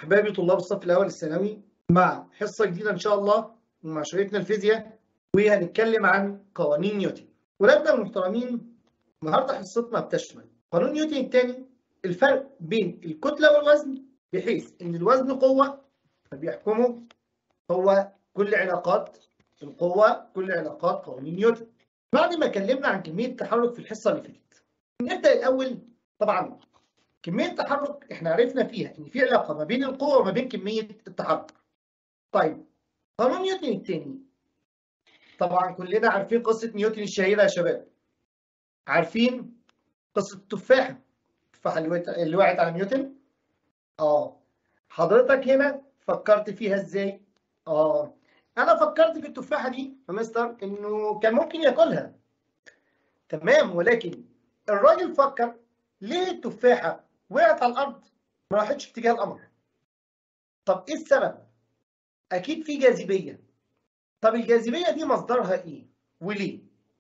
احبابي طلاب الصف الاول الثانوي مع حصه جديده ان شاء الله مع شريكنا الفيزياء وهنتكلم عن قوانين نيوتن ولادنا المحترمين النهارده حصتنا بتشمل قانون نيوتن الثاني الفرق بين الكتله والوزن بحيث ان الوزن قوه فبيحكمه هو كل علاقات القوه كل علاقات قوانين نيوتن بعد ما اتكلمنا عن كميه التحرك في الحصه اللي فاتت نبدا الاول طبعا كمية التحرك احنا عرفنا فيها ان في علاقة ما بين القوة وما بين كمية التحرك. طيب قانون نيوتن الثاني طبعا كلنا عارفين قصة نيوتن الشهيرة يا شباب. عارفين قصة التفاحة التفاحة اللي وقعت على نيوتن؟ اه حضرتك هنا فكرت فيها ازاي؟ اه انا فكرت في التفاحة دي يا مستر انه كان ممكن ياكلها. تمام ولكن الراجل فكر ليه التفاحة وقعت على الأرض ما راحتش في اتجاه القمر؟ طب إيه السبب؟ أكيد في جاذبية. طب الجاذبية دي مصدرها إيه؟ وليه؟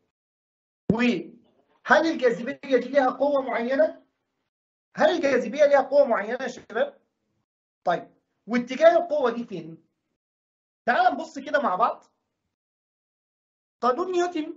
وهل الجاذبية دي ليها قوة معينة؟ هل الجاذبية ليها قوة معينة يا شباب؟ طيب واتجاه القوة دي فين؟ تعال نبص كده مع بعض. قانون نيوتن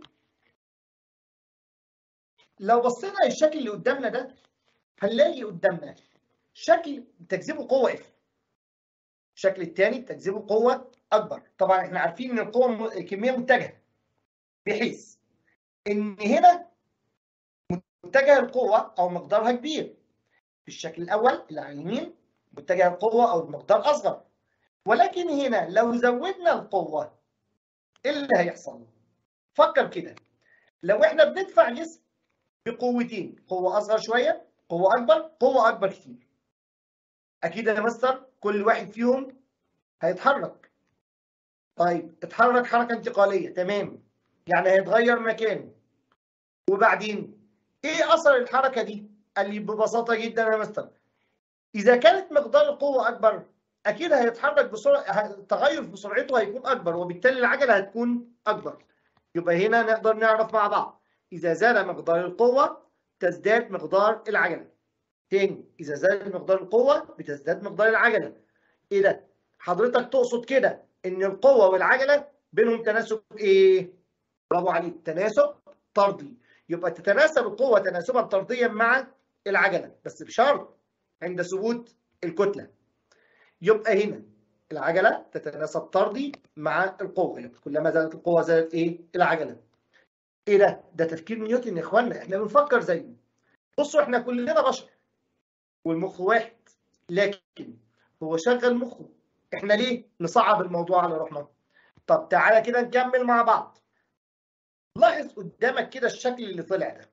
لو بصينا للشكل اللي قدامنا ده هنلاقي قدامنا شكل تجذبه قوة اف الشكل الثاني تجذبه قوة أكبر طبعا احنا عارفين إن القوة الكمية متجهة بحيث إن هنا متجه القوة أو مقدارها كبير في الشكل الأول اللي على اليمين متجه القوة أو المقدار أصغر ولكن هنا لو زودنا القوة إيه اللي هيحصل؟ فكر كده لو احنا بندفع جسم بقوتين قوة أصغر شوية قوة أكبر قوة أكبر كتير أكيد يا مستر كل واحد فيهم هيتحرك طيب اتحرك حركة انتقالية تمام يعني هيتغير مكانه وبعدين إيه أثر الحركة دي؟ قال لي ببساطة جدا يا مستر إذا كانت مقدار القوة أكبر أكيد هيتحرك بسرعة التغير في سرعته هيكون أكبر وبالتالي العجلة هتكون أكبر يبقى هنا نقدر نعرف مع بعض إذا زاد مقدار القوة تزداد مقدار العجلة. تاني إذا زاد مقدار القوة بتزداد مقدار العجلة. إيه ده؟ حضرتك تقصد كده إن القوة والعجلة بينهم تناسب إيه؟ برافو عليك تناسب طردي. يبقى تتناسب القوة تناسبا طرديا مع العجلة بس بشرط عند ثبوت الكتلة. يبقى هنا العجلة تتناسب طردي مع القوة، يبقى كلما زادت القوة زادت إيه؟ العجلة. ايه ده؟ ده تفكير نيوتن يا اخوانا احنا بنفكر زيه. بصوا احنا كلنا بشر والمخ واحد لكن هو شغل مخه احنا ليه نصعب الموضوع على روحنا؟ طب تعالى كده نكمل مع بعض. لاحظ قدامك كده الشكل اللي طلع ده.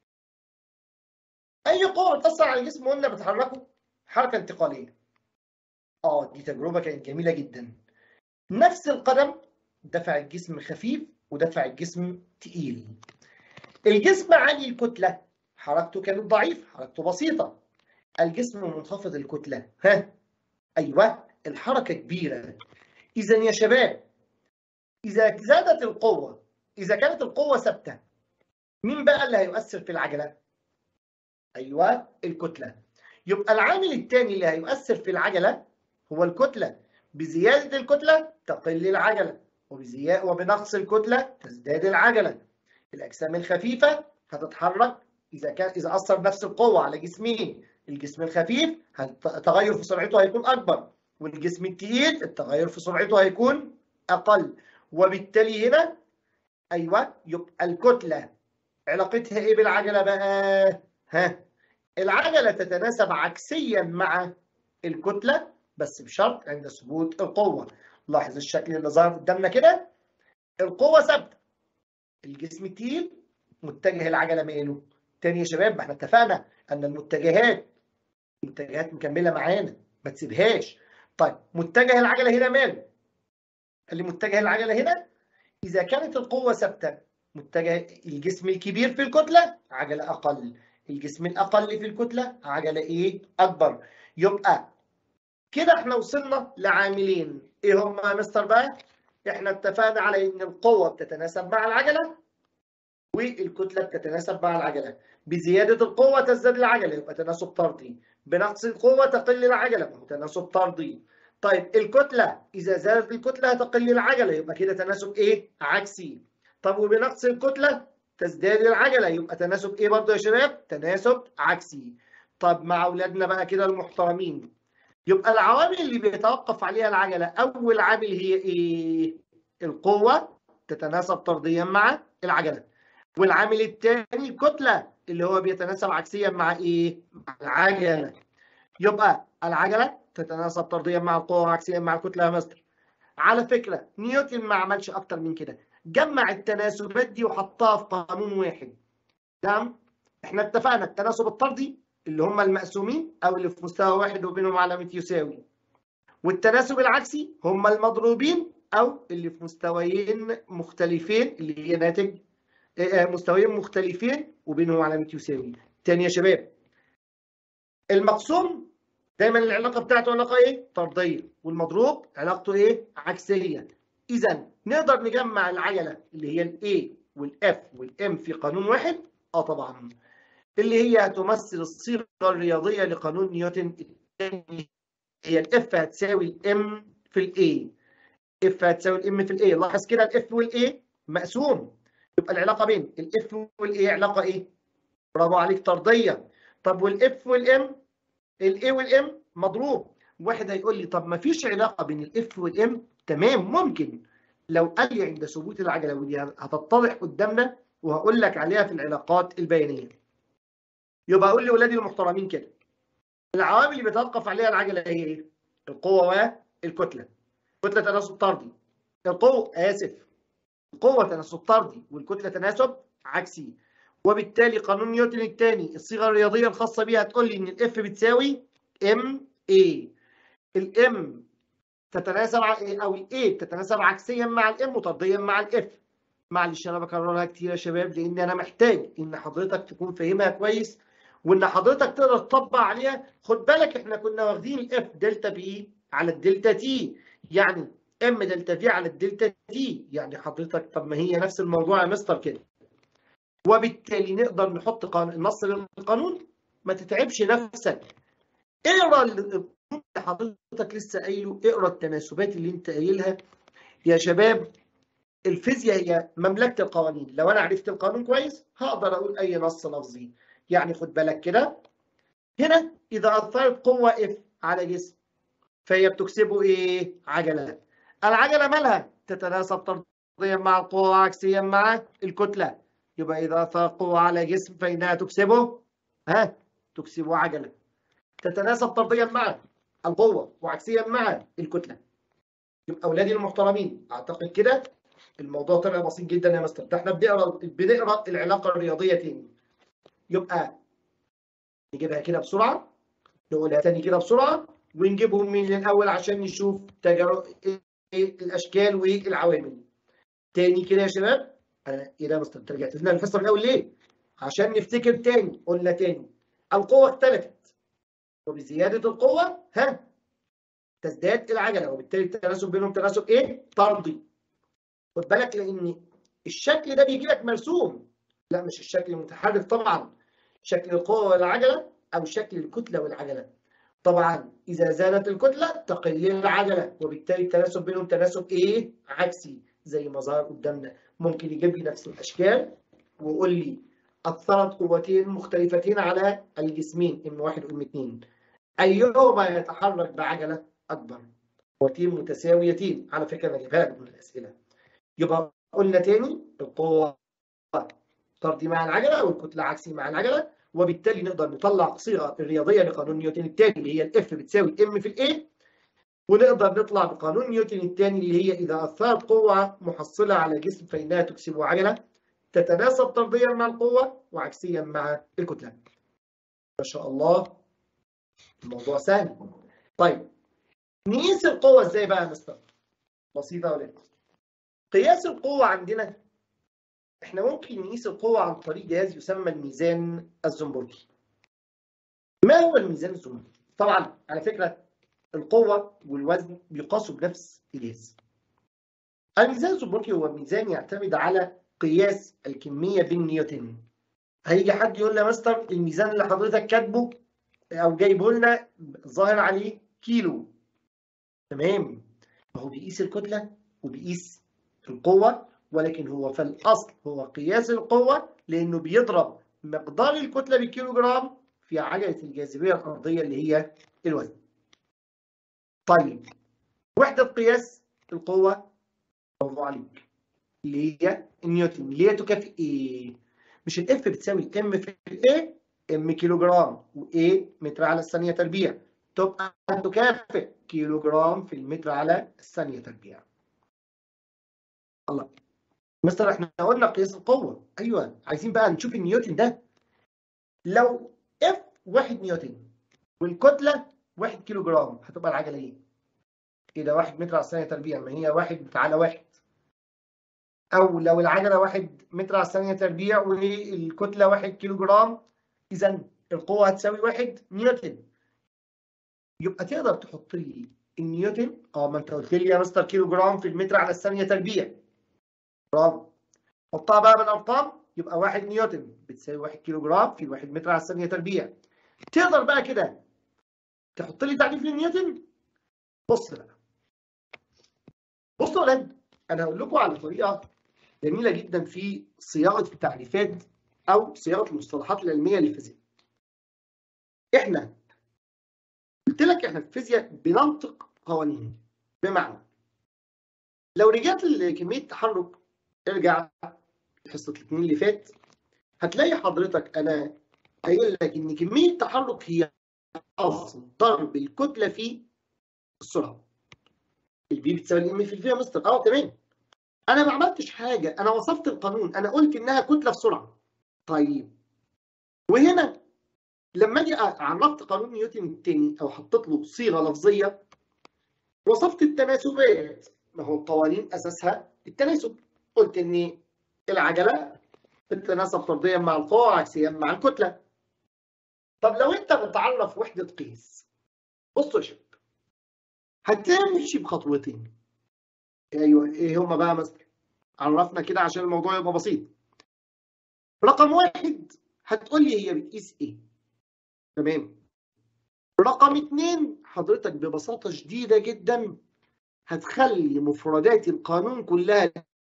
اي قوه بتاثر على الجسم قلنا بتحركه حركه انتقاليه. اه دي تجربه كانت جميله جدا. نفس القدم دفع الجسم خفيف ودفع الجسم تقيل. الجسم عالي الكتلة حركته كانت ضعيفة، حركته بسيطة. الجسم منخفض الكتلة، ها؟ أيوه الحركة كبيرة. إذا يا شباب إذا زادت القوة، إذا كانت القوة ثابتة، مين بقى اللي هيؤثر في العجلة؟ أيوه الكتلة. يبقى العامل الثاني اللي هيؤثر في العجلة هو الكتلة. بزيادة الكتلة تقل العجلة. وبزياء وبنقص الكتلة تزداد العجلة. الأجسام الخفيفة هتتحرك إذا كان إذا أثر نفس القوة على جسمين، الجسم الخفيف التغير في سرعته هيكون أكبر، والجسم التقيل التغير في سرعته هيكون أقل، وبالتالي هنا أيوه يبقى الكتلة علاقتها إيه بالعجلة بقى؟ ها؟ العجلة تتناسب عكسيا مع الكتلة بس بشرط عند ثبوت القوة. لاحظ الشكل اللي ظهر قدامنا كده القوه ثابته الجسم التقيل متجه العجله ماله تاني يا شباب احنا اتفقنا ان المتجهات متجهات مكمله معانا ما تسيبهاش طيب متجه العجله هنا ماله اللي متجه العجله هنا اذا كانت القوه ثابته متجه الجسم الكبير في الكتله عجله اقل الجسم الاقل في الكتله عجله ايه اكبر يبقى كده احنا وصلنا لعاملين ايه هما يا مستر بقى؟ احنا اتفقنا على ان القوه بتتناسب مع العجله والكتله بتتناسب مع العجله بزياده القوه تزداد العجله يبقى تناسب طردي بنقص القوة تقل العجلة ما هو تناسب طردي طيب الكتلة إذا زادت الكتلة هتقل العجلة يبقى كده تناسب إيه؟ عكسي طب وبنقص الكتلة تزداد العجلة يبقى تناسب إيه برضه يا شباب؟ تناسب عكسي طب مع أولادنا بقى كده المحترمين يبقى العوامل اللي بيتوقف عليها العجلة أول عامل هي إيه؟ القوة تتناسب طرديا مع العجلة والعامل الثاني الكتلة اللي هو بيتناسب عكسيا مع إيه؟ مع العجلة يبقى العجلة تتناسب طرديا مع القوة وعكسيا مع الكتلة يا مستر على فكرة نيوتن ما عملش أكتر من كده جمع التناسبات دي وحطها في قانون واحد تمام احنا اتفقنا التناسب الطردي اللي هم المقسومين او اللي في مستوى واحد وبينهم علامه يساوي والتناسب العكسي هم المضروبين او اللي في مستويين مختلفين اللي هي ناتج مستويين مختلفين وبينهم علامه يساوي تاني يا شباب المقسوم دايما العلاقه بتاعته علاقه ايه طرديه والمضروب علاقته ايه عكسيه اذا نقدر نجمع العجله اللي هي الاي والاف والام في قانون واحد اه طبعا اللي هي هتمثل الصيغه الرياضيه لقانون نيوتن الثاني هي الاف هتساوي الام في الاي اف هتساوي الام في الاي لاحظ كده الاف والاي مقسوم يبقى العلاقه بين الاف والاي علاقه ايه برافو عليك طرديه طب والاف والام الاي والام مضروب واحد هيقول لي طب ما فيش علاقه بين الاف والام تمام ممكن لو قال لي عند ثبوت العجله ودي هتتضح قدامنا وهقول لك عليها في العلاقات البيانيه يبقى اقول لاولادي المحترمين كده العوامل اللي بيتوقف عليها العجله هي ايه القوه والكتله كتله تناسب طردي القوه اسف القوه تناسب طردي والكتله تناسب عكسي وبالتالي قانون نيوتن الثاني الصيغه الرياضيه الخاصه بيها تقول لي ان الاف بتساوي ام اي الام تتناسب او الاي بتتناسب عكسيا مع الام وطرديا مع الاف معلش انا بكررها كتير يا شباب لان انا محتاج ان حضرتك تكون فاهمها كويس وان حضرتك تقدر تطبق عليها خد بالك احنا كنا واخدين الاف دلتا بي على الدلتا تي يعني ام دلتا في على الدلتا تي يعني حضرتك طب ما هي نفس الموضوع يا مستر كده وبالتالي نقدر نحط قانون النص للقانون ما تتعبش نفسك اقرا اللي حضرتك لسه قايله اقرا التناسبات اللي انت قايلها يا شباب الفيزياء هي مملكه القوانين لو انا عرفت القانون كويس هقدر اقول اي نص لفظي يعني خد بالك كده هنا اذا اثرت قوه اف على جسم فهي بتكسبه ايه عجله العجله مالها تتناسب طرديا مع القوه وعكسيا مع الكتله يبقى اذا اثر قوه على جسم فانها تكسبه ها تكسبه عجله تتناسب طرديا مع القوه وعكسيا مع الكتله يبقى اولادي المحترمين اعتقد كده الموضوع طلع بسيط جدا يا مستر ده احنا بنقرا بنقرا العلاقه الرياضيه تاني يبقى نجيبها كده بسرعه نقولها تاني كده بسرعه ونجيبهم من الاول عشان نشوف تجارب الاشكال والعوامل تاني كده يا شباب انا ايه ده يا مستر انت رجعت لنا الحصه من الاول ليه عشان نفتكر تاني قلنا تاني القوه اختلفت وبزياده القوه ها تزداد العجله وبالتالي التناسب بينهم تناسب ايه طردي خد بالك لان الشكل ده بيجي لك مرسوم لا مش الشكل المتحرك طبعا شكل القوه والعجله او شكل الكتله والعجله طبعا اذا زادت الكتله تقل العجله وبالتالي التناسب بينهم تناسب ايه عكسي زي ما ظهر قدامنا ممكن يجيب لي نفس الاشكال ويقول لي اثرت قوتين مختلفتين على الجسمين ام واحد وام اثنين ايهما يتحرك بعجله اكبر قوتين متساويتين على فكره انا جايبها لك من الاسئله يبقى قلنا تاني القوه طردي مع العجله والكتله عكسي مع العجله وبالتالي نقدر نطلع صيغه الرياضيه لقانون نيوتن الثاني اللي هي الاف بتساوي ام في الاي ونقدر نطلع بقانون نيوتن الثاني اللي هي اذا اثرت قوه محصله على جسم فانها تكسب عجله تتناسب طرديا مع القوه وعكسيا مع الكتله. ما شاء الله الموضوع سهل. طيب نقيس القوه ازاي بقى يا مستر؟ بسيطه ولا قياس القوه عندنا احنا ممكن نقيس القوة عن طريق جهاز يسمى الميزان الزنبرجي. ما هو الميزان الزنبرجي؟ طبعا على فكرة القوة والوزن بيقاسوا بنفس الجهاز. الميزان الزنبرجي هو ميزان يعتمد على قياس الكمية بالنيوتن. هيجي حد يقول لي يا مستر الميزان اللي حضرتك كاتبه او جايبه لنا ظاهر عليه كيلو تمام هو بيقيس الكتله وبيقيس القوه ولكن هو في الاصل هو قياس القوه لانه بيضرب مقدار الكتله بالكيلو جرام في عجله الجاذبيه الارضيه اللي هي الوزن طيب وحده قياس القوه برافو عليك اللي هي النيوتن اللي هي تكافئ ايه مش الاف بتساوي ام في الايه ام كيلو جرام وايه متر على الثانيه تربيع تبقى تكافئ كيلو جرام في المتر على الثانيه تربيع الله مستر احنا قلنا قياس القوه ايوه عايزين بقى نشوف النيوتن ده لو اف 1 نيوتن والكتله 1 كيلو جرام هتبقى العجله ايه؟ ايه ده 1 متر على الثانيه تربيع ما هي 1 على 1 او لو العجله 1 متر على الثانيه تربيع والكتله 1 كيلو جرام اذا القوه هتساوي 1 نيوتن يبقى تقدر تحط لي النيوتن اه ما انت قلت لي يا مستر كيلو جرام في المتر على الثانيه تربيع برافو حطها بقى بالارقام يبقى 1 نيوتن بتساوي 1 كيلو جرام في 1 متر على الثانيه تربيع تقدر بقى كده تحط لي تعريف للنيوتن بص بقى بصوا يا ولاد انا هقول لكم على طريقه جميله جدا في صياغه التعريفات او صياغه المصطلحات العلميه للفيزياء احنا قلت لك احنا في الفيزياء بننطق قوانين بمعنى لو رجعت لكميه تحرك ارجع حصه الاثنين اللي فات هتلاقي حضرتك انا قايل لك ان كميه التحرك هي اصل ضرب الكتله في السرعه البي بتساوي الام في الفي يا مستر اه تمام انا ما عملتش حاجه انا وصفت القانون انا قلت انها كتله في سرعه طيب وهنا لما اجي عرفت قانون نيوتن الثاني او حطيت له صيغه لفظيه وصفت التناسبات ما هو القوانين اساسها التناسب قلت ان العجله بتتناسب طرديا مع القوه وعكسيا مع الكتله طب لو انت بتعرف وحده قياس بصوا يا شباب هتمشي بخطوتين ايوه ايه هما بقى مثلا عرفنا كده عشان الموضوع يبقى بسيط رقم واحد هتقول لي هي بتقيس ايه تمام رقم اتنين حضرتك ببساطه شديده جدا هتخلي مفردات القانون كلها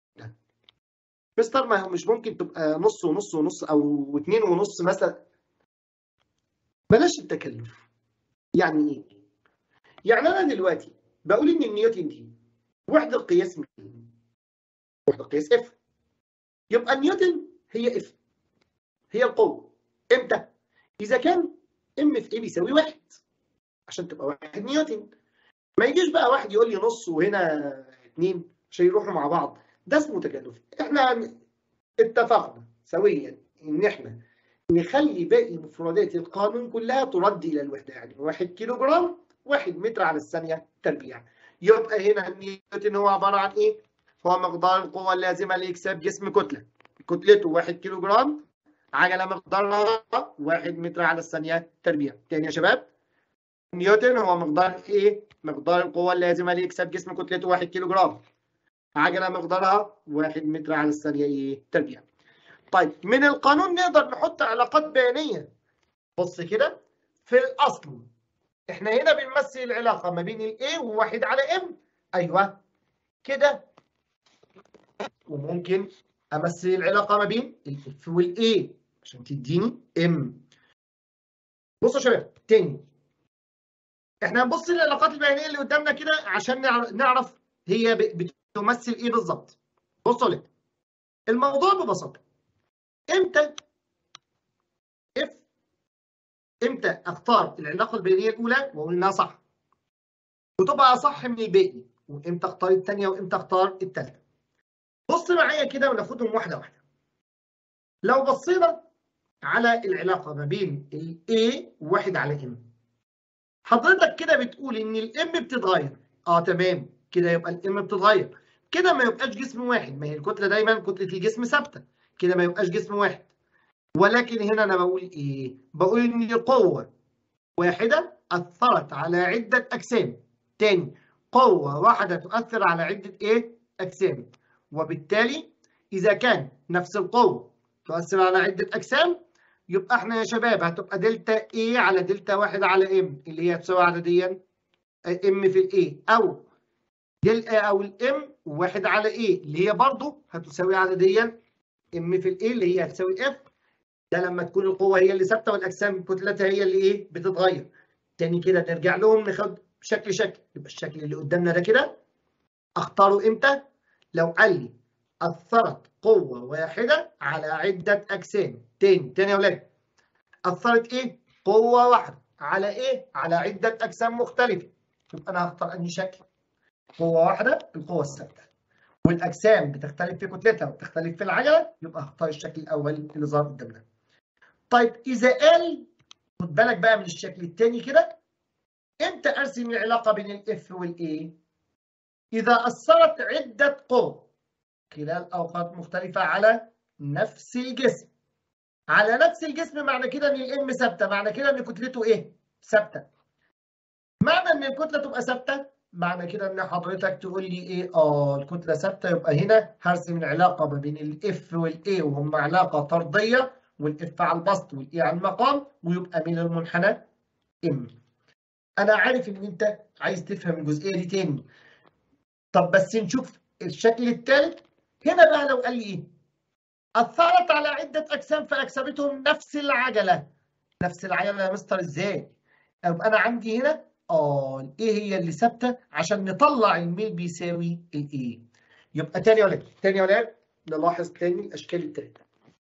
مستر ما مش ممكن تبقى نص ونص ونص او اتنين ونص مثلا بلاش التكلف يعني ايه يعني انا دلوقتي بقول ان النيوتن دي وحده قياس مين وحده قياس اف يبقى النيوتن هي اف هي القوه امتى اذا كان ام في ايه بيساوي واحد عشان تبقى واحد نيوتن ما يجيش بقى واحد يقول لي نص وهنا اتنين عشان يروحوا مع بعض ده اسمه تكلف احنا اتفقنا سويا ان احنا نخلي باقي مفردات القانون كلها ترد الى الوحده يعني 1 كيلو جرام 1 متر على الثانيه تربيع يبقى هنا النيوتن هو عباره عن ايه؟ هو مقدار القوه اللازمه لاكساب جسم كتله كتلته 1 كيلو جرام عجله مقدارها 1 متر على الثانيه تربيع تاني يا شباب نيوتن هو مقدار ايه؟ مقدار القوه اللازمه لاكساب جسم كتلته 1 كيلو جرام عجله مقدارها 1 متر على الثانيه ايه؟ تربيع طيب من القانون نقدر نحط علاقات بيانيه بص كده في الاصل احنا هنا بنمثل العلاقه ما بين الاي وواحد على ام ايوه كده وممكن امثل العلاقه ما بين الاف والاي عشان تديني ام بصوا يا شباب تاني احنا هنبص للعلاقات البيانيه اللي قدامنا كده عشان نعرف هي بتمثل ايه بالظبط بصوا ليه الموضوع ببساطه امتى اف امتى اختار العلاقه البيانيه الاولى واقول انها صح وتبقى صح من الباقي وامتى اختار الثانيه وامتى اختار الثالثه بص معايا كده وناخدهم واحده واحده لو بصينا على العلاقه ما بين الاي وواحد على ام حضرتك كده بتقول ان الام بتتغير اه تمام كده يبقى الام بتتغير كده ما يبقاش جسم واحد ما هي الكتله دايما كتله الجسم ثابته كده ما يبقاش جسم واحد ولكن هنا انا بقول ايه بقول ان قوه واحده اثرت على عده اجسام تاني قوه واحده تؤثر على عده ايه اجسام وبالتالي اذا كان نفس القوه تؤثر على عده اجسام يبقى احنا يا شباب هتبقى دلتا A على دلتا 1 على M اللي هي تساوي عدديا M في الاي او دل او الام واحد على ايه اللي هي برضه هتساوي عدديا ام في الاي اللي هي هتساوي اف ده لما تكون القوه هي اللي ثابته والاجسام كتلتها هي اللي ايه بتتغير تاني كده نرجع لهم ناخد شكل شكل يبقى الشكل اللي قدامنا ده كده اختاره امتى لو قال لي اثرت قوه واحده على عده اجسام تاني تاني يا اولاد اثرت ايه قوه واحده على ايه على عده اجسام مختلفه يبقى انا هختار انهي شكل قوه واحده القوه الثابته والاجسام بتختلف في كتلتها وبتختلف في العجله يبقى هختار الشكل الاول اللي ظهر قدامنا طيب اذا قال خد بالك بقى من الشكل الثاني كده امتى ارسم العلاقه بين الاف والاي اذا اثرت عده قوى خلال اوقات مختلفه على نفس الجسم على نفس الجسم معنى كده ان الام ثابته معنى كده ان كتلته ايه ثابته معنى ان الكتله تبقى ثابته معنى كده ان حضرتك تقول لي ايه اه الكتله ثابته يبقى هنا هرسم العلاقه ما بين الاف والاي وهم علاقه طرديه والاف على البسط والاي على المقام ويبقى من المنحنى ام انا عارف ان انت عايز تفهم الجزئيه دي تاني طب بس نشوف الشكل الثالث هنا بقى لو قال لي ايه اثرت على عده اجسام فاكسبتهم نفس العجله نفس العجله يا مستر ازاي يبقى انا عندي هنا اه ايه هي اللي ثابته عشان نطلع الميل بيساوي الايه يبقى تاني يا ولاد تاني يا ولاد نلاحظ تاني الاشكال الثلاثه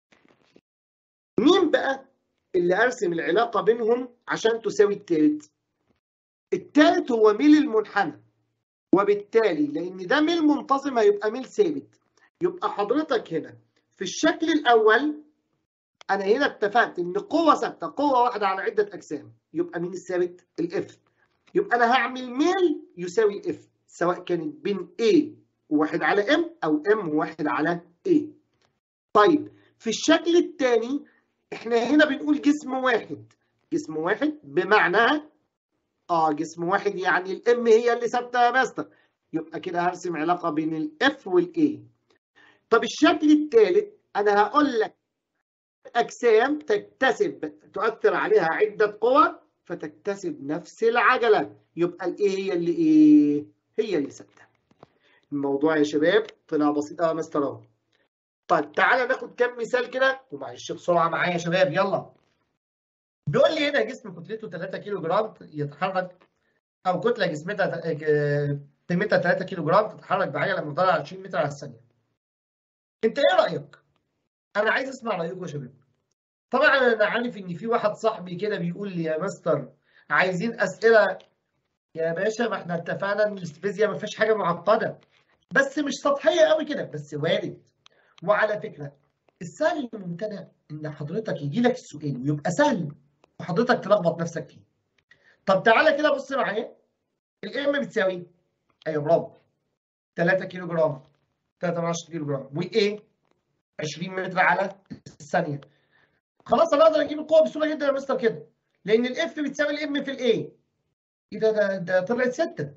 مين بقى اللي ارسم العلاقه بينهم عشان تساوي الثالث الثالث هو ميل المنحنى وبالتالي لان ده ميل منتظم هيبقى ميل ثابت يبقى حضرتك هنا في الشكل الاول انا هنا اتفقت ان قوه ثابته قوه واحده على عده اجسام يبقى مين الثابت الاف يبقى انا هعمل ميل يساوي اف سواء كانت بين A واحد على M او M واحد على A طيب في الشكل الثاني احنا هنا بنقول جسم واحد جسم واحد بمعنى اه جسم واحد يعني الام هي اللي ثابته يا ماستر يبقى كده هرسم علاقه بين الاف والاي طب الشكل الثالث انا هقول لك اجسام تكتسب تؤثر عليها عده قوى فتكتسب نفس العجله يبقى الايه هي اللي ايه هي اللي ثابته الموضوع يا شباب طلع بسيط قوي يا مستر اهو طيب تعالى ناخد كام مثال كده ومعلش بسرعه معايا يا شباب يلا بيقول لي هنا جسم كتلته 3 كيلو جرام يتحرك او كتله جسمتها قيمتها 3 كيلو جرام تتحرك بعجله مقدارها 20 متر على الثانيه انت ايه رايك انا عايز اسمع رايكم يا شباب طبعا انا عارف ان في واحد صاحبي كده بيقول لي يا مستر عايزين اسئله يا باشا ما احنا اتفقنا ان الفيزياء ما فيهاش حاجه معقده بس مش سطحيه قوي كده بس وارد وعلى فكره السهل الممتنع ان حضرتك يجي لك السؤال ويبقى سهل وحضرتك تلخبط نفسك فيه طب تعالى كده بص معايا الام بتساوي ايوه برافو 3 كيلو جرام 3 كيلو جرام وايه 20 متر على الثانيه خلاص انا اقدر اجيب القوه بسهوله جدا يا مستر كده لان الاف بتساوي الام في الاي ايه ده ده ده طلعت 6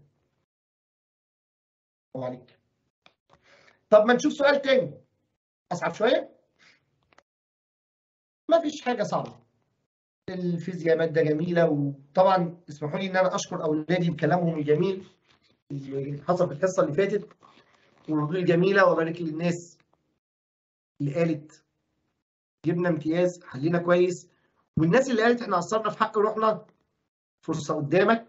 الله عليك طب ما نشوف سؤال تاني اصعب شويه ما فيش حاجه صعبه الفيزياء ماده جميله وطبعا اسمحوا لي ان انا اشكر اولادي بكلامهم الجميل اللي حصل في الحصه اللي فاتت والردود الجميله وابارك للناس اللي قالت جبنا امتياز حلينا كويس والناس اللي قالت احنا قصرنا في حق روحنا فرصه قدامك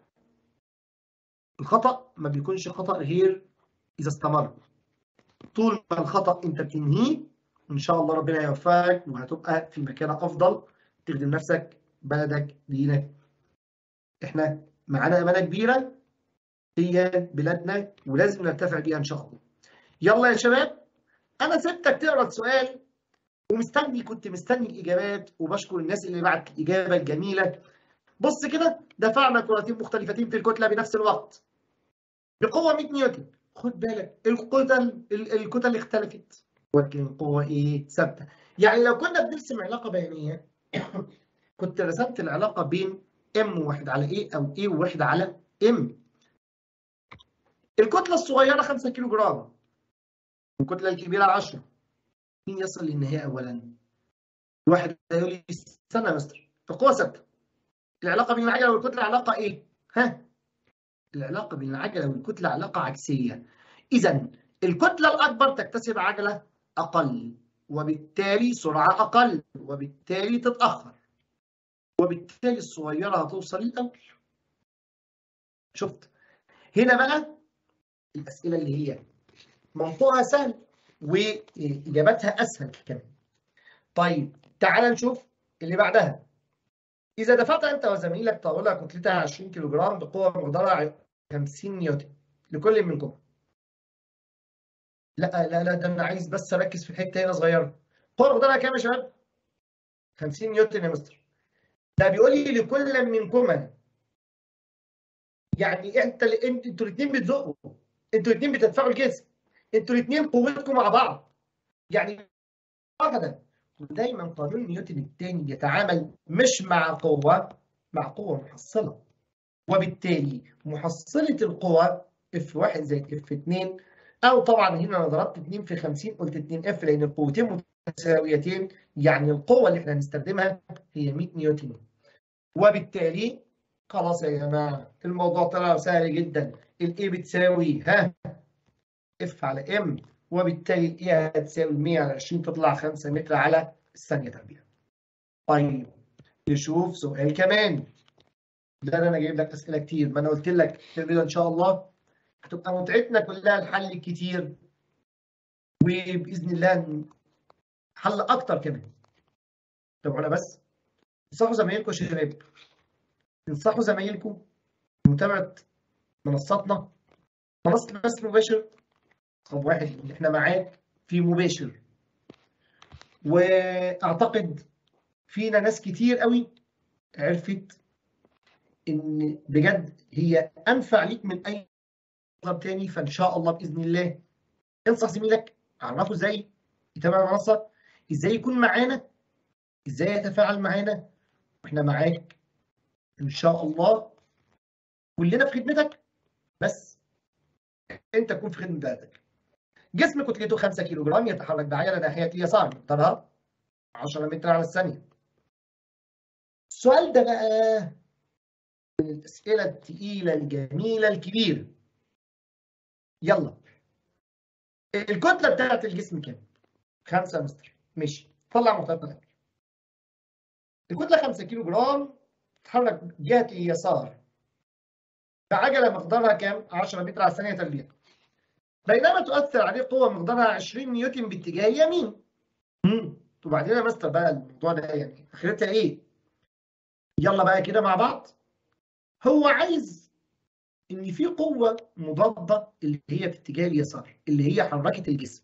الخطا ما بيكونش خطا غير اذا استمر طول ما الخطا انت بتنهيه ان شاء الله ربنا يوفقك وهتبقى في مكان افضل تخدم نفسك بلدك دينك احنا معانا امانه كبيره هي بلادنا ولازم نرتفع بيها ان شاء الله يلا يا شباب انا سبتك تقرا السؤال ومستني كنت مستني الاجابات وبشكر الناس اللي بعت الاجابه الجميله بص كده دفعنا كرتين مختلفتين في الكتله بنفس الوقت بقوه 100 نيوتن خد بالك الكتل الكتل اختلفت ولكن القوه ايه ثابته يعني لو كنا بنرسم علاقه بيانيه كنت رسمت العلاقه بين ام واحد على ايه او ايه واحد على ام الكتله الصغيره 5 كيلو جرام الكتله الكبيره 10 مين يصل للنهايه اولا واحد هيقول لي استنى يا مستر القوه ثابته العلاقه بين العجله والكتله علاقه ايه؟ ها؟ العلاقه بين العجله والكتله علاقه عكسيه اذا الكتله الاكبر تكتسب عجله اقل وبالتالي سرعه اقل وبالتالي تتاخر وبالتالي الصغيره هتوصل الاول شفت هنا بقى الاسئله اللي هي منطقها سهل واجابتها اسهل كمان طيب تعال نشوف اللي بعدها اذا دفعت انت وزميلك طاوله كتلتها 20 كيلو جرام بقوه مقدارها 50 نيوتن لكل منكم لا لا لا ده انا عايز بس اركز في الحته هنا صغيره قوه مقدارها كام يا شباب 50 نيوتن يا مستر ده بيقول لي لكل منكما يعني انت انتوا الاثنين بتزقوا انتوا الاثنين بتدفعوا الجسم انتوا الاثنين قوتكم مع بعض يعني واحده ودايما قانون نيوتن الثاني بيتعامل مش مع قوه مع قوه محصله وبالتالي محصله القوى اف 1 زائد اف 2 او طبعا هنا انا ضربت 2 في 50 قلت 2 اف لان القوتين متساويتين يعني القوه اللي احنا هنستخدمها هي 100 نيوتن وبالتالي خلاص يا جماعه الموضوع طلع سهل جدا الاي بتساوي ها اف على ام وبالتالي الاي هتساوي 100 على 20 تطلع 5 متر على الثانيه تربيع. طيب نشوف سؤال كمان. ده انا جايب لك اسئله كتير ما انا قلت لك الفيديو ان شاء الله هتبقى متعتنا كلها الحل الكتير وباذن الله حل اكتر كمان. تابعونا بس انصحوا زمايلكم يا شباب انصحوا زمايلكم بمتابعه منصاتنا منصه بس مباشر رقم واحد اللي احنا معاك في مباشر واعتقد فينا ناس كتير قوي عرفت ان بجد هي انفع ليك من اي مطلب تاني فان شاء الله باذن الله انصح زميلك عرفه ازاي يتابع المنصه ازاي يكون معانا ازاي يتفاعل معانا واحنا معاك ان شاء الله كلنا في خدمتك بس انت تكون في خدمه بلدك جسم كتلته 5 كيلو جرام يتحرك بعجله ناحيه اليسار مقدارها 10 متر على الثانيه السؤال ده بقى من الاسئله الثقيله الجميله الكبيره يلا الكتله بتاعت الجسم كام 5 مستر ماشي طلع معطيات الكتله 5 كيلو جرام تتحرك جهه اليسار بعجله مقدارها كام 10 متر على الثانيه تربيع بينما تؤثر عليه قوة مقدارها 20 نيوتن باتجاه اليمين. امم وبعدين يا مستر بقى الموضوع ده يعني اخرتها ايه؟ يلا بقى كده مع بعض. هو عايز ان في قوة مضادة اللي هي في اتجاه اليسار اللي هي حركت الجسم.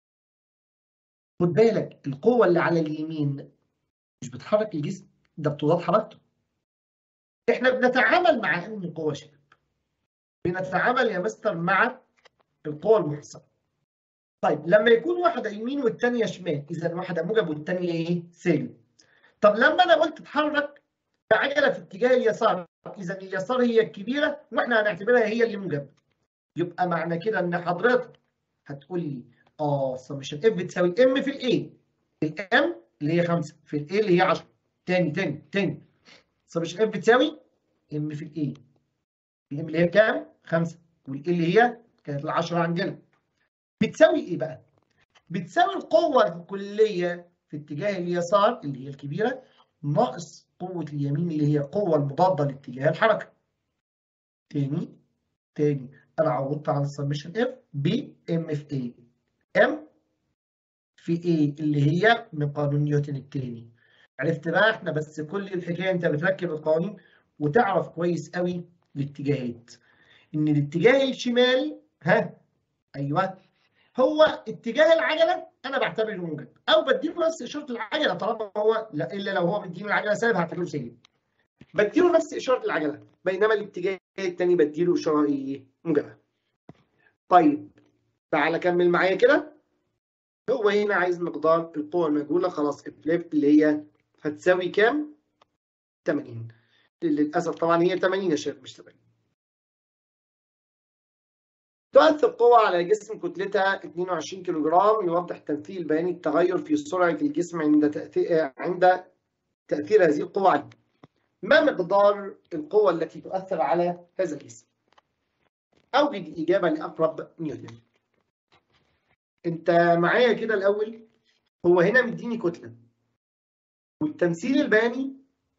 خد بالك القوة اللي على اليمين مش بتحرك الجسم ده بتضاد حركته. احنا بنتعامل مع انهي قوة شباب؟ بنتعامل يا مستر مع القوى المحصنة. طيب لما يكون واحدة يمين والثانية شمال، إذا واحدة موجب والثانية إيه؟ سالب. طب لما أنا قلت اتحرك بعجلة في اتجاه اليسار، إذا اليسار هي الكبيرة وإحنا هنعتبرها هي اللي موجب. يبقى معنى كده إن حضرتك هتقول لي آه سمشن اف بتساوي ام في الإيه؟ الام اللي هي 5 في الإيه اللي هي 10. تاني تاني تاني. سمشن اف بتساوي ام في الإيه؟ الام اللي هي كام؟ 5 والإيه اللي هي كانت العشرة عندنا بتساوي ايه بقى؟ بتساوي القوة الكلية في اتجاه اليسار اللي هي الكبيرة ناقص قوة اليمين اللي هي القوة المضادة لاتجاه الحركة. تاني تاني انا عوضت عن السمشن اف ب ام في اي ام في اي اللي هي من قانون نيوتن التاني. عرفت بقى احنا بس كل الحكايه انت بتركب القوانين وتعرف كويس قوي الاتجاهات. ان الاتجاه الشمال ها ايوه هو اتجاه العجله انا بعتبره موجب او بديله نفس اشاره العجله طالما هو لا الا لو هو مديني العجله سالب هعتبره سالب بديله نفس اشاره العجله بينما الاتجاه الثاني بديله اشاره ايه موجبه طيب تعالى كمل معايا كده هو هنا عايز مقدار القوه المجهوله خلاص الفليب اللي هي هتساوي كام 80 للاسف طبعا هي 80 يا شباب مش 70 تؤثر قوة على جسم كتلتها 22 كيلو جرام يوضح التمثيل البياني التغير في سرعة الجسم عند تأثير عند تأثير هذه القوة عليه. ما مقدار القوة التي تؤثر على هذا الجسم؟ أوجد الإجابة لأقرب نيوتن. أنت معايا كده الأول هو هنا مديني كتلة والتمثيل البياني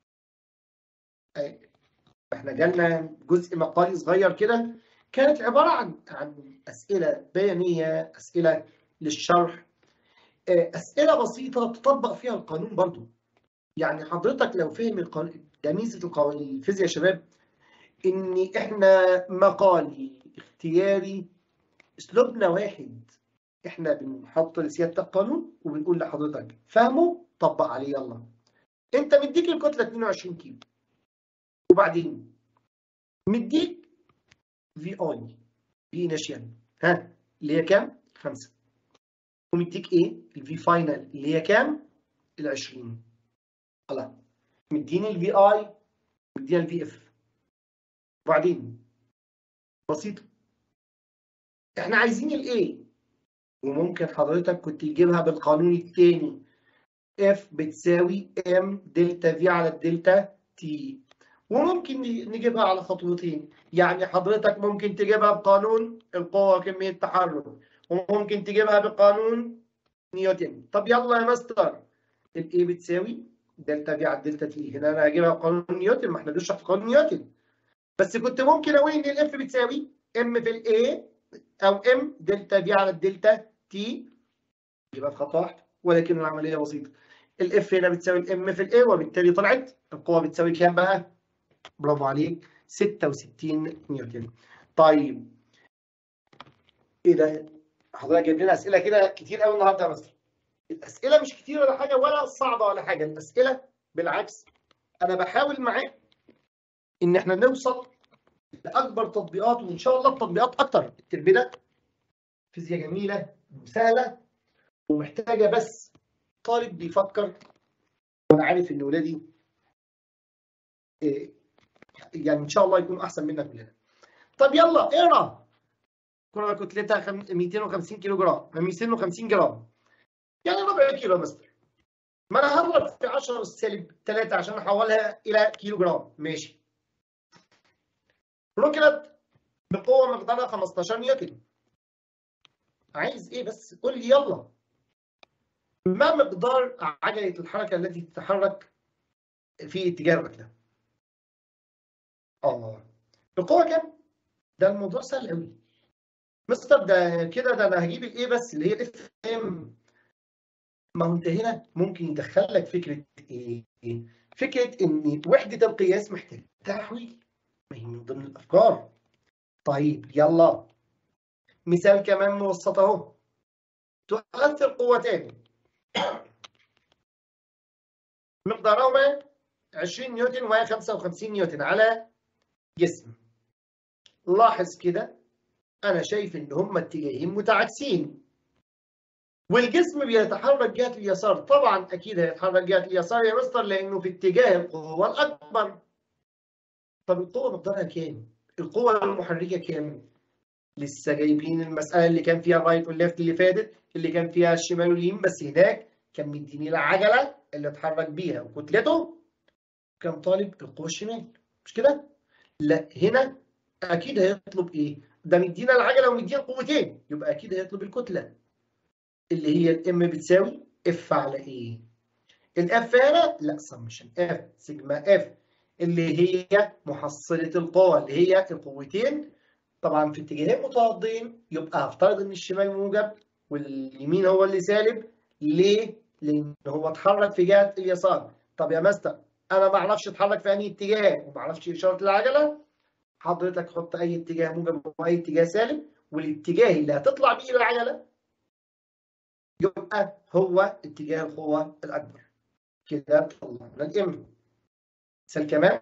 احنا جالنا جزء مقالي صغير كده كانت عبارة عن عن أسئلة بيانية أسئلة للشرح أسئلة بسيطة تطبق فيها القانون برضو يعني حضرتك لو فهم القانون ده ميزة القوانين الفيزياء يا شباب إن إحنا مقالي اختياري أسلوبنا واحد إحنا بنحط لسيادة القانون وبنقول لحضرتك فهمه طبق عليه يلا أنت مديك الكتلة 22 كيلو وبعدين مديك في اي في انيشال ها اللي هي كام؟ 5 ومديك ايه؟ الفي فاينل اللي هي كام؟ ال 20 خلاص مديني الفي اي مديها الفي اف وبعدين بسيطه احنا عايزين الايه وممكن حضرتك كنت تجيبها بالقانون الثاني اف بتساوي ام دلتا في على الدلتا تي وممكن نجيبها على خطوتين يعني حضرتك ممكن تجيبها بقانون القوة كمية تحرك وممكن تجيبها بقانون نيوتن طب يلا يا مستر الاي بتساوي دلتا في على الدلتا تي هنا انا هجيبها بقانون نيوتن ما احنا بنشرح في قانون نيوتن بس كنت ممكن اقول ان الاف بتساوي ام في الاي او ام دلتا في على الدلتا تي يبقى في خطوه واحده ولكن العمليه بسيطه الاف هنا بتساوي الام في الاي وبالتالي طلعت القوه بتساوي كام بقى؟ برافو عليك 66 نيوتن طيب ايه ده حضرتك جايب لنا اسئله كده كتير قوي النهارده يا مستر الاسئله مش كتير ولا حاجه ولا صعبه ولا حاجه الاسئله بالعكس انا بحاول معاك ان احنا نوصل لاكبر تطبيقات وان شاء الله التطبيقات اكتر الترم ده فيزياء جميله وسهله ومحتاجه بس طالب بيفكر وانا عارف ان ولادي إيه يعني ان شاء الله يكونوا احسن منا كلنا. طب يلا اقرا. كره كتلتها 250 كيلو جرام 250 جرام. يعني ربع كيلو يا مستر. ما انا هضرب في 10 سالب 3 عشان احولها الى كيلو جرام ماشي. ركبت بقوه مقدارها 15 نيوتن. عايز ايه بس قول لي يلا. ما مقدار عجله الحركه التي تتحرك في اتجاه الركله؟ اه القوة كام؟ ده الموضوع سهل قوي مستر ده كده ده انا هجيب الايه بس اللي هي الاف ام ما هو انت هنا ممكن يدخل لك فكره ايه؟ فكره ان وحده القياس محتاجه تحويل ما هي من ضمن الافكار طيب يلا مثال كمان مبسط اهو تؤثر قوتان مقدارهما 20 نيوتن و 55 نيوتن على جسم لاحظ كده انا شايف ان هما اتجاهين متعاكسين والجسم بيتحرك جهه اليسار طبعا اكيد هيتحرك جهه اليسار يا مستر لانه في اتجاه القوه الاكبر طب القوه مقدارها كام القوه المحركه كام لسه جايبين المساله اللي كان فيها الرايت والليفت اللي فاتت اللي كان فيها الشمال واليمين بس هناك كان مديني العجله اللي اتحرك بيها وكتلته كان طالب القوه الشمال مش كده لا هنا اكيد هيطلب ايه ده مدينا العجله ومدينا قوتين يبقى اكيد هيطلب الكتله اللي هي الام بتساوي اف على ايه الاف هنا لا سمشن اف سيجما اف اللي هي محصله القوه اللي هي القوتين طبعا في اتجاهين متضادين يبقى هفترض ان الشمال موجب واليمين هو اللي سالب ليه لان هو اتحرك في جهه اليسار طب يا مستر انا ما اعرفش اتحرك في انهي اتجاه وما اعرفش اشاره العجله حضرتك حط اي اتجاه موجب واي اتجاه سالب والاتجاه اللي هتطلع بيه العجله يبقى هو اتجاه القوه الاكبر كده طلعنا الام مثال كمان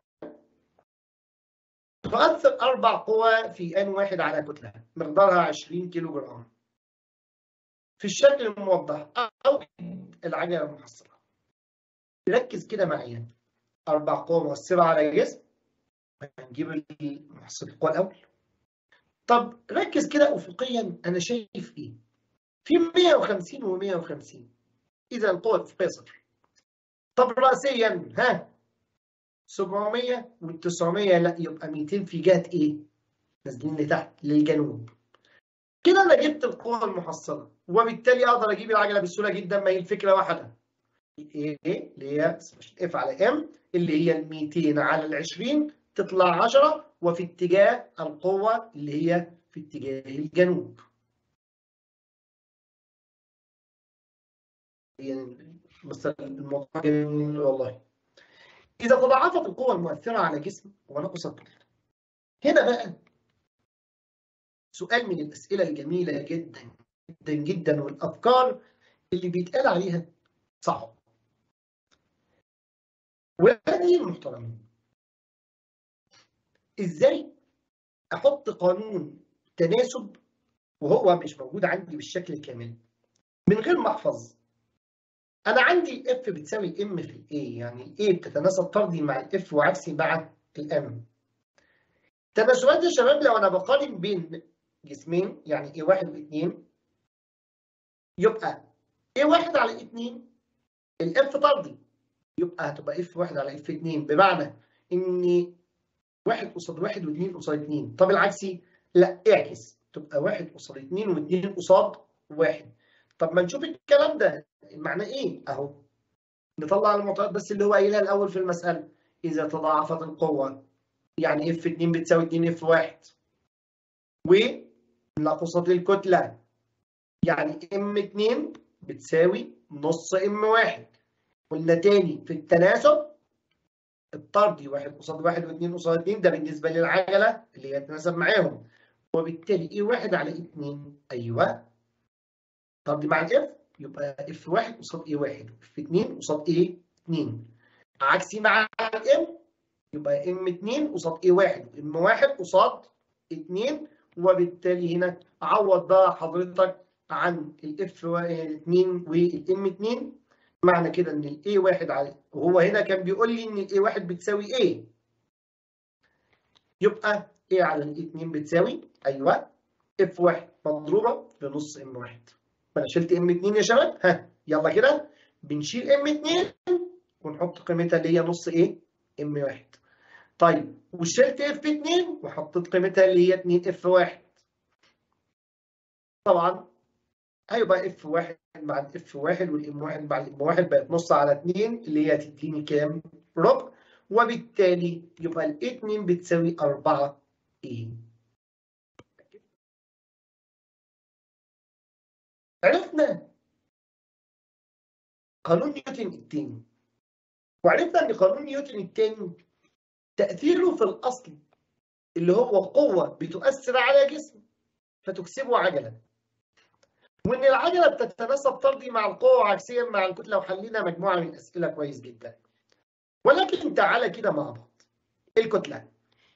تؤثر اربع قوى في ان واحد على كتله مقدارها 20 كيلو جرام في الشكل الموضح او العجله المحصله ركز كده معايا أربع قوى مؤثرة على الجسم هنجيب محصلة القوى الأول طب ركز كده افقيا انا شايف ايه في 150 و150 اذا القوه الافقيه صفر طب راسيا ها 700 وال900 لا يبقى 200 في جهه ايه نازلين لتحت للجنوب كده انا جبت القوه المحصله وبالتالي اقدر اجيب العجله بسهوله جدا ما هي الفكره واحده ايه اللي هي اف على ام اللي هي ال 200 على ال 20 تطلع 10 وفي اتجاه القوه اللي هي في اتجاه الجنوب يعني بس الموضوع جميل والله اذا تضاعفت القوه المؤثره على جسم ونقص الطول هنا بقى سؤال من الاسئله الجميله جدا جدا جدا والافكار اللي بيتقال عليها صعب ولادي المحترمين ازاي احط قانون تناسب وهو مش موجود عندي بالشكل الكامل من غير ما احفظ انا عندي الاف بتساوي ام في الاي يعني الاي بتتناسب طردي مع الاف وعكسي مع الام تناسبات يا شباب لو انا بقارن بين جسمين يعني ايه واحد واثنين يبقى ايه واحد على اثنين الاف طردي يبقى هتبقى اف واحد على اف اتنين بمعنى ان واحد قصاد واحد واثنين قصاد اثنين طب العكسي لا اعكس تبقى واحد قصاد اثنين واثنين قصاد واحد طب ما نشوف الكلام ده معناه ايه اهو نطلع المعطيات بس اللي هو قايلها الاول في المساله اذا تضاعفت القوه يعني اف 2 بتساوي 2 اف 1 ونقصت الكتله يعني ام 2 بتساوي نص ام 1 قلنا تاني في التناسب الطردي واحد قصاد واحد واثنين قصاد اثنين ده بالنسبه للعجله اللي هي تتناسب معاهم وبالتالي ايه واحد على اثنين ايوه طردي مع الاف يبقى اف واحد قصاد ايه واحد اف اثنين قصاد ايه اثنين عكسي مع الام يبقى ام 2 قصاد ايه واحد ام واحد قصاد 2 وبالتالي هنا عوض بقى حضرتك عن الاف 2 والام 2 معنى كده ان الاي واحد على وهو هنا كان بيقول لي ان الاي واحد بتساوي ايه يبقى ايه على الاي 2 بتساوي ايوه اف واحد مضروبه في نص ام واحد فانا شلت ام 2 يا شباب ها يلا كده بنشيل ام 2 ونحط قيمتها اللي هي نص ايه ام واحد طيب وشلت اف 2 وحطيت قيمتها اللي هي 2 اف 1 طبعا هيبقى اف 1 مع الاف 1 والام 1 مع الام 1 بقت نص على 2 اللي هي هتديني كام؟ ربع وبالتالي يبقى ال 2 بتساوي 4 ايه عرفنا قانون نيوتن الثاني وعرفنا ان قانون نيوتن الثاني تأثيره في الأصل اللي هو قوة بتؤثر على جسم فتكسبه عجلة وإن العجلة بتتناسب طردي مع القوة وعكسيا مع الكتلة وحلينا مجموعة من الأسئلة كويس جدا ولكن تعالى كده مع بعض الكتلة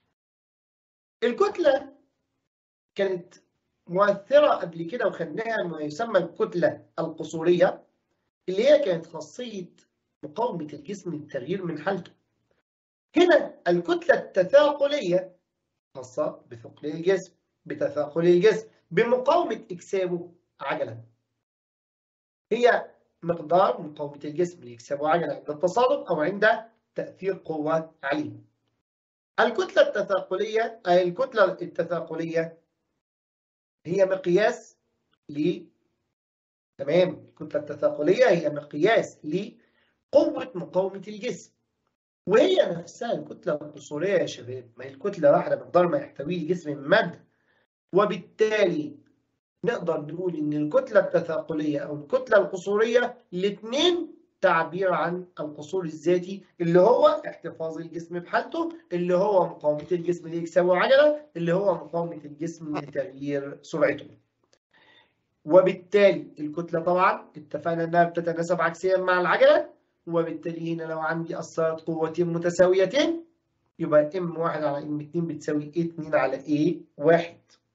الكتلة كانت مؤثرة قبل كده وخدناها ما يسمى الكتلة القصورية اللي هي كانت خاصية مقاومة الجسم للتغيير من حالته هنا الكتلة التثاقلية خاصة بثقل الجسم بتثاقل الجسم بمقاومة إكسابه عجلة هي مقدار مقاومة الجسم لإكسابه عجلة عند التصادم أو عند تأثير قوة عليه الكتلة التثاقلية أي الكتلة التثاقلية هي مقياس ل تمام الكتلة التثاقلية هي مقياس لقوة مقاومة الجسم وهي نفسها الكتلة القصورية يا شباب ما هي الكتلة واحدة مقدار ما يحتويه الجسم من مادة وبالتالي نقدر نقول إن الكتلة التثاقلية أو الكتلة القصورية الاثنين تعبير عن القصور الذاتي اللي هو احتفاظ الجسم بحالته اللي هو مقاومة الجسم لإكسابه عجلة اللي هو مقاومة الجسم لتغيير سرعته وبالتالي الكتلة طبعا اتفقنا إنها بتتناسب عكسيا مع العجلة وبالتالي هنا لو عندي أثرت قوتين متساويتين يبقى ام واحد على ام 2 بتساوي ايه 2 على ايه واحد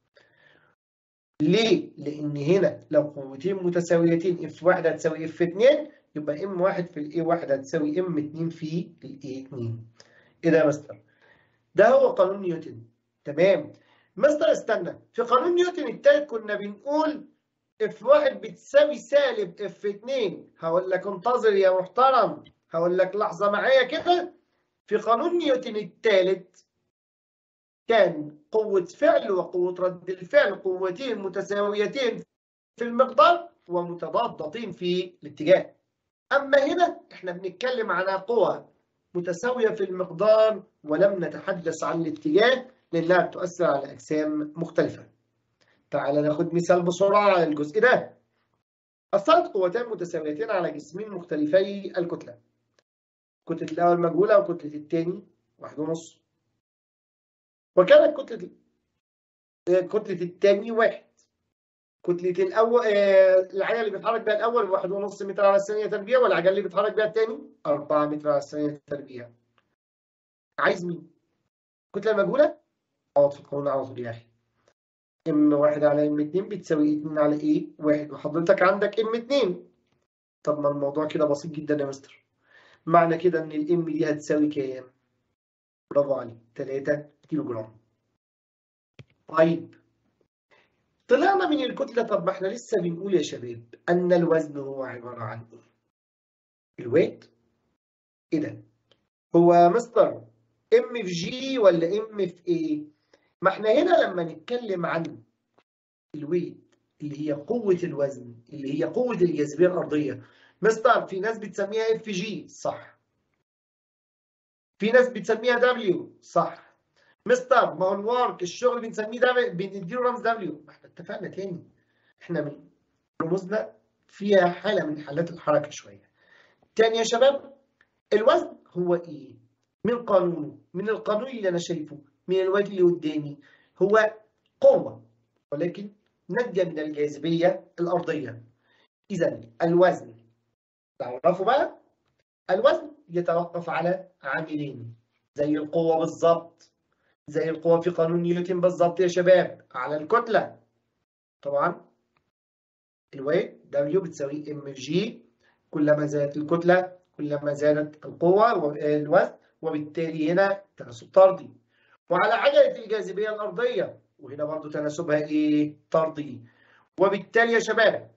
ليه؟ لأن هنا لو قوتين متساويتين اف واحد هتساوي اف 2 يبقى ام واحد في الاي واحد هتساوي ام 2 في الاي 2 ايه ده يا مستر؟ ده هو قانون نيوتن تمام مستر استنى في قانون نيوتن الثالث كنا بنقول اف واحد بتساوي سالب اف 2 هقول لك انتظر يا محترم هقول لك لحظه معايا كده في قانون نيوتن الثالث كان قوة فعل وقوة رد الفعل قوتين متساويتين في المقدار ومتضادتين في الاتجاه. أما هنا احنا بنتكلم على قوى متساوية في المقدار ولم نتحدث عن الاتجاه لأنها تؤثر على أجسام مختلفة. تعال ناخد مثال بسرعة على الجزء ده. أثرت قوتان متساويتين على جسمين مختلفي الكتلة. كتلة الأول مجهولة وكتلة الثاني واحد ونص. وكانت كتلة كتلة الثاني واحد. كتلة الأول العجلة اللي بيتحرك بها الأول واحد ونص متر على الثانية تربيع والعجلة اللي بيتحرك بها الثاني 4 متر على الثانية تربيع. عايز مين؟ كتلة مجهولة؟ اقعد في القانون على طول يا أخي. ام واحد على ام 2 بتساوي 2 على ايه؟ واحد وحضرتك عندك ام 2. طب ما الموضوع كده بسيط جدا يا مستر. معنى كده ان الام دي هتساوي كام؟ برافو عليك 3 كيلو جرام. طيب طلعنا من الكتلة طب ما احنا لسه بنقول يا شباب أن الوزن هو عبارة عن إيه؟ الويت؟ إيه ده؟ هو مستر ام في جي ولا ام في ايه؟ ما احنا هنا لما نتكلم عن الويت اللي هي قوة الوزن اللي هي قوة الجاذبية الأرضية مستر في ناس بتسميها اف جي صح في ناس بتسميها دبليو صح مستر ما هو الورك الشغل بنسميه ده بنديله رمز دبليو ما احنا اتفقنا تاني احنا من رموزنا فيها حاله من حالات الحركه شويه تاني يا شباب الوزن هو ايه من قانونه من القانون اللي انا شايفه من الوجه اللي قدامي هو قوه ولكن ناتجه من الجاذبيه الارضيه اذا الوزن تعرفوا بقى الوزن يتوقف على عاملين زي القوه بالظبط زي القوة في قانون نيوتن بالظبط يا شباب على الكتلة طبعا الويت دبليو بتساوي ام في جي كلما زادت الكتلة كلما زادت القوة والوزن وبالتالي هنا تناسب طردي وعلى عجلة الجاذبية الأرضية وهنا برضو تناسبها إيه؟ طردي وبالتالي يا شباب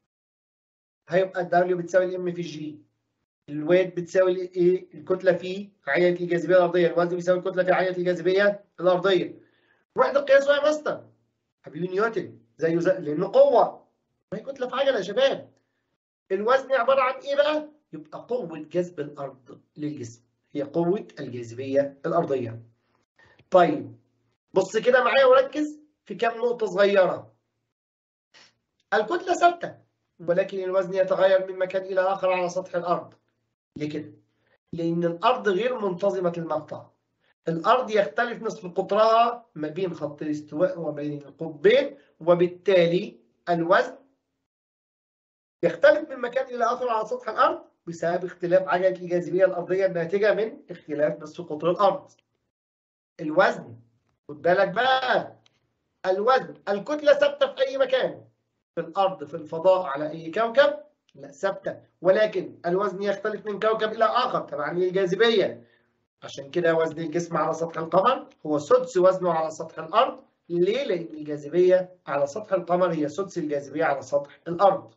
هيبقى الدبليو بتساوي الام في جي الويت بتساوي ايه الكتله في عجله الجاذبيه الارضيه الوزن بيساوي الكتله في عجله الجاذبيه الارضيه وحده قياس يا مستر حبيبي نيوتن زيه زي لانه قوه ما هي كتله في عجله يا شباب الوزن عباره عن ايه بقى يبقى قوه جذب الارض للجسم هي قوه الجاذبيه الارضيه طيب بص كده معايا وركز في كام نقطه صغيره الكتله ثابته ولكن الوزن يتغير من مكان الى اخر على سطح الارض ليه كده؟ لأن الأرض غير منتظمة المقطع. الأرض يختلف نصف قطرها ما بين خط الاستواء وبين القطبين وبالتالي الوزن يختلف من مكان إلى آخر على سطح الأرض بسبب اختلاف عجلة الجاذبية الأرضية الناتجة من اختلاف نصف قطر الأرض. الوزن خد بالك بقى الوزن الكتلة ثابتة في أي مكان في الأرض في الفضاء على أي كوكب لا ثابته ولكن الوزن يختلف من كوكب الى اخر تبعا للجاذبيه عشان كده وزن الجسم على سطح القمر هو سدس وزنه على سطح الارض ليه؟ لان الجاذبيه على سطح القمر هي سدس الجاذبيه على سطح الارض.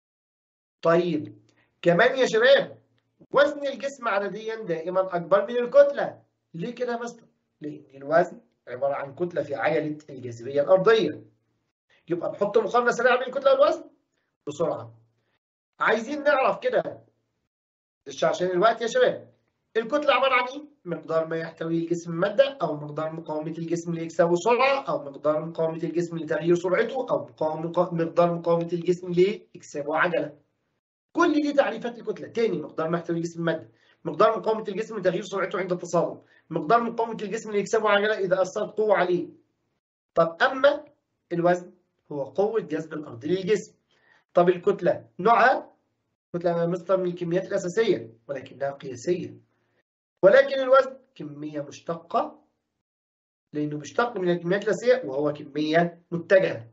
طيب كمان يا شباب وزن الجسم عدديا دائما اكبر من الكتله ليه كده يا مستر؟ لان الوزن عباره عن كتله في عجله الجاذبيه الارضيه. يبقى نحط مقارنه سريعه بين الكتله والوزن بسرعه. عايزين نعرف كده عشان الوقت يا شباب الكتلة عبارة عن إيه؟ مقدار ما يحتويه الجسم من مادة أو مقدار مقاومة الجسم لإكساب سرعة أو مقدار مقاومة الجسم لتغيير سرعته أو مقدار مقاومة الجسم لإكساب عجلة. كل دي تعريفات الكتلة، تاني مقدار ما يحتويه الجسم من مادة، مقدار مقاومة الجسم لتغيير سرعته عند التصادم، مقدار مقاومة الجسم لإكساب عجلة إذا أثرت قوة عليه. طب أما الوزن هو قوة جذب الأرض للجسم. طب الكتلة نوعها كتلة مصدر من الكميات الأساسية ولكنها قياسية ولكن الوزن كمية مشتقة لأنه مشتق من الكميات الأساسية وهو كمية متجهة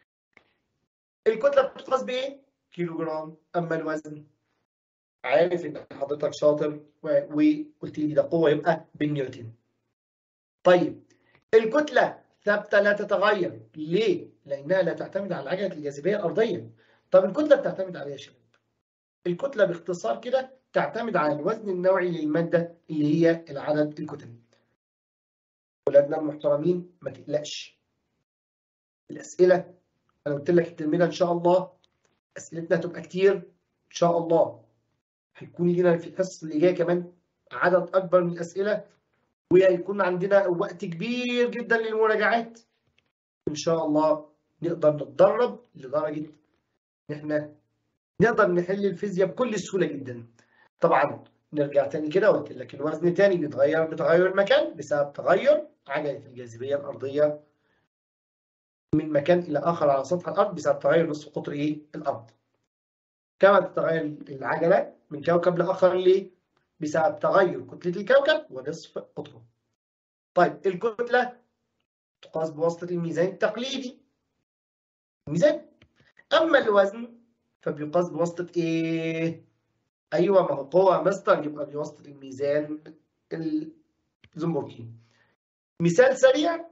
الكتلة بتقاس بإيه؟ كيلو جرام أما الوزن عارف إن حضرتك شاطر وقلت لي ده قوة يبقى بالنيوتن طيب الكتلة ثابته لا تتغير ليه لانها لا تعتمد على عجله الجاذبيه الارضيه طب الكتله بتعتمد على ايه يا شباب الكتله باختصار كده تعتمد على الوزن النوعي للماده اللي هي العدد الكتلي ولادنا المحترمين ما تقلقش الاسئله انا قلت لك الترمينه ان شاء الله اسئلتنا هتبقى كتير ان شاء الله هيكون لنا في الحصه اللي جايه كمان عدد اكبر من الاسئله وهيكون عندنا وقت كبير جدا للمراجعات ان شاء الله نقدر نتدرب لدرجه ان احنا نقدر نحل الفيزياء بكل سهوله جدا طبعا نرجع تاني كده وقلت لك الوزن تاني بيتغير بتغير المكان بسبب تغير عجله الجاذبيه الارضيه من مكان الى اخر على سطح الارض بسبب تغير نصف قطر ايه الارض كما تتغير العجله من كوكب لاخر ليه بسبب تغير كتله الكوكب ونصف قطره طيب الكتله تقاس بواسطه الميزان التقليدي الميزان اما الوزن فبيقاس بواسطه ايه ايوه ما هو قوه مستر يبقى بواسطه الميزان الزنبركي مثال سريع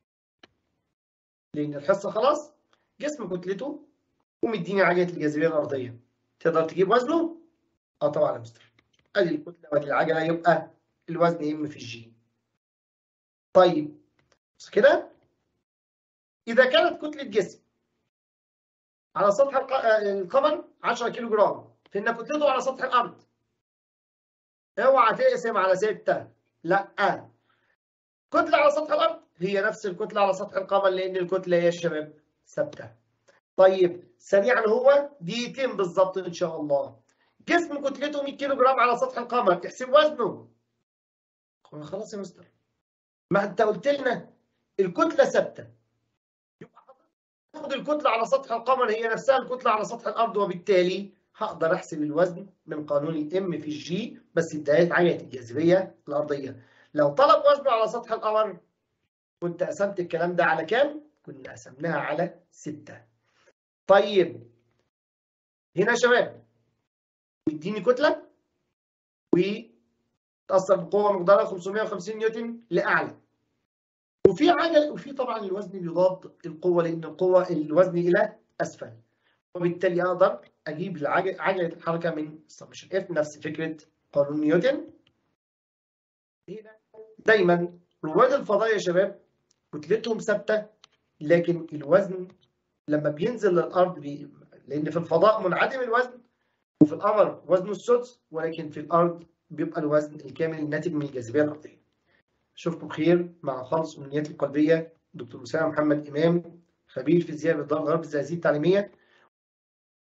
لان الحصه خلاص جسم كتلته ومديني عجله الجاذبيه الارضيه تقدر تجيب وزنه اه طبعا يا مستر ادي الكتله وادي العجله يبقى الوزن ام في الجي طيب بص كده اذا كانت كتله جسم على سطح القمر 10 كيلو جرام فإن كتلته على سطح الأرض اوعى تقسم على 6 لا كتلة على سطح الأرض هي نفس الكتلة على سطح القمر لأن الكتلة يا شباب ثابتة طيب سريعا هو دقيقتين بالظبط إن شاء الله جسم كتلته 100 كيلو جرام على سطح القمر تحسب وزنه خلاص يا مستر ما أنت قلت لنا الكتلة ثابتة تاخد الكتلة على سطح القمر هي نفسها الكتلة على سطح الأرض وبالتالي هقدر أحسب الوزن من قانون الام في الجي بس بداية عجلة الجاذبية الأرضية. لو طلب وزنه على سطح القمر كنت قسمت الكلام ده على كام؟ كنا قسمناها على 6. طيب هنا يا شباب يديني كتلة وتأثر بقوة مقدارها 550 نيوتن لأعلى. وفي عجل وفي طبعا الوزن بيضاد القوه لان القوه الوزن الى اسفل وبالتالي اقدر اجيب عجله الحركه من سمشن اف نفس فكره قانون نيوتن هنا دايما رواد الفضاء يا شباب كتلتهم ثابته لكن الوزن لما بينزل للارض بي... لان في الفضاء منعدم الوزن وفي القمر وزنه السدس ولكن في الارض بيبقى الوزن الكامل الناتج من الجاذبيه الارضيه اشوفكم خير مع خالص امنياتي القلبيه دكتور اسامه محمد امام خبير فيزياء بالدار غرب الزقازيق التعليميه